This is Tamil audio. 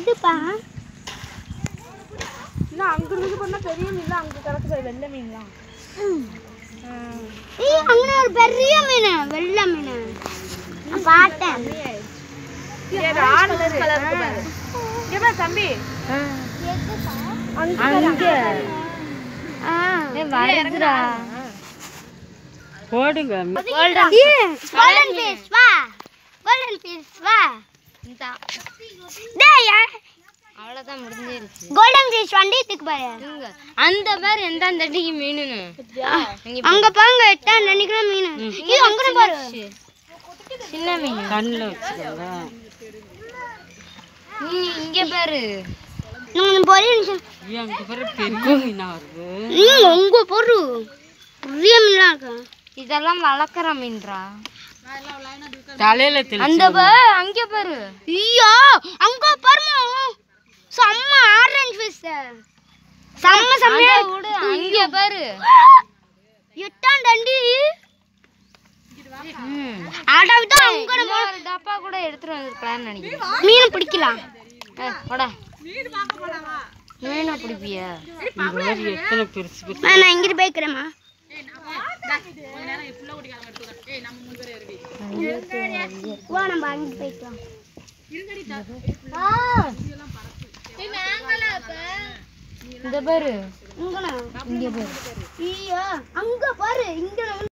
எதுப்பா இன்னும் அங்க இருந்து பண்ணா பெரிய மீன்லாம் அங்க கிடக்கு பாரு, வெள்ளை மீன்லாம் ஏய் அங்கே ஒரு பெரிய மீன் வெள்ளை மீன் நான் பார்த்தேன் ஏறு, ஆரஞ்சு கலர் இருக்கு பாரு. இங்க பாரு தம்பி அங்க அங்க ஆ வருதுடா போடுங்க கோல்டன் கோல்டன் ஃபிஷ் வா கோல்டன் ஃபிஷ் வா டேய் அவ்வளோதான் முடிஞ்சிருச்சு கோல்டன் ஃபிஷ் வண்டியத்துக்கு பாரு அந்த பேர் எந்த அந்த அடிக்கு மீனுன்னு அங்க பாருங்க எட்டாம் நினைக்கிறேன் மீன் இது அங்க பாரு சின்ன மீன் கண்ணில் வச்சுக்கோங்க நீ இங்க பாரு நான் பொரிய நிமிஷம் ஏன் அங்கே பிறகு பெரிய மீனாக வருது ம் உங்க பொரு பெரிய மீன்லாம் இருக்கு இதெல்லாம் வளர்க்குற மீன்ரா தலையில தெளி அந்த பா அங்க பாரு ஐயோ அங்க பாருமா செம்ம ஆரஞ்சு ஃபிஷ் செம்ம செம்மையா அங்க விடு அங்க பாரு எட்டாம் தண்டி ம். ஆடாவிட்டா அங்க இன்னும் ஒரு டப்பா கூட எடுத்துட்டு வந்திருக்கலாம்னு நினைக்கிறேன் மீன் பிடிக்கலாம் ஏய், போடா மீனை பிடிப்பியா இந்த மாதிரி எத்தனை பெருசு பெருசு நான் நான் இங்கிட்டு போய்க்கிறேம்மா வா நம்ம அங்கிட்டு போய்க்கலாம் இந்த பாரு இங்க இங்க பாரு ஐயோ அங்க பாரு இங்க